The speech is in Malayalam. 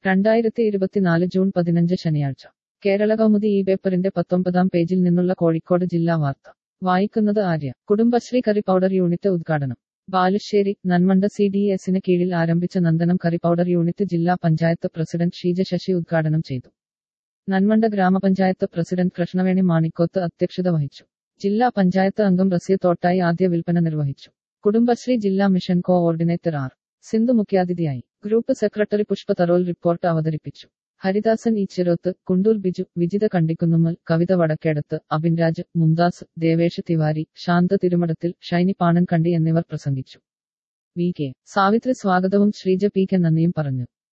രണ്ടായിരത്തി ഇരുപത്തിനാല് ജൂൺ പതിനഞ്ച് ശനിയാഴ്ച കേരള കൗമുദി ഈ പേപ്പറിന്റെ പത്തൊമ്പതാം പേജിൽ നിന്നുള്ള കോഴിക്കോട് ജില്ലാ വാർത്ത വായിക്കുന്നത് Arya Kudumbashree curry powder unit ഉദ്ഘാടനം ബാലുശ്ശേരി നന്മണ്ട സി ഡി എസിന് കീഴിൽ ആരംഭിച്ച നന്ദനം കറി പൗഡർ യൂണിറ്റ് ജില്ലാ പഞ്ചായത്ത് പ്രസിഡന്റ് ഷീജ ശശി ഉദ്ഘാടനം ചെയ്തു നന്മണ്ട ഗ്രാമപഞ്ചായത്ത് പ്രസിഡന്റ് കൃഷ്ണവേണി മാണിക്കോത്ത് അധ്യക്ഷത വഹിച്ചു ജില്ലാ പഞ്ചായത്ത് അംഗം റസിയ തോട്ടായി ആദ്യ വിൽപ്പന നിർവഹിച്ചു കുടുംബശ്രീ ജില്ലാ മിഷൻ കോഓർഡിനേറ്റർ ആർ സിന്ധു മുഖ്യാതിഥിയായി group secretary Pushpa Tharol report അവതരിപ്പിച്ചു ഹരിദാസൻ ഈച്ചിറോത്ത് കുണ്ടൂർ ബിജു വിജിത കണ്ടിക്കുന്നുമ്മൽ കവിത വടക്കേടത്ത് അബിൻരാജ് മുംതാസ് ദേവേഷ് തിവാരി ശാന്ത തിരുമടത്തിൽ ഷൈനി പാണൻകണ്ടി എന്നിവർ പ്രസംഗിച്ചു വി കെ സാവിത്രി സ്വാഗതവും ശ്രീജ പി കെ നന്ദിയും പറഞ്ഞു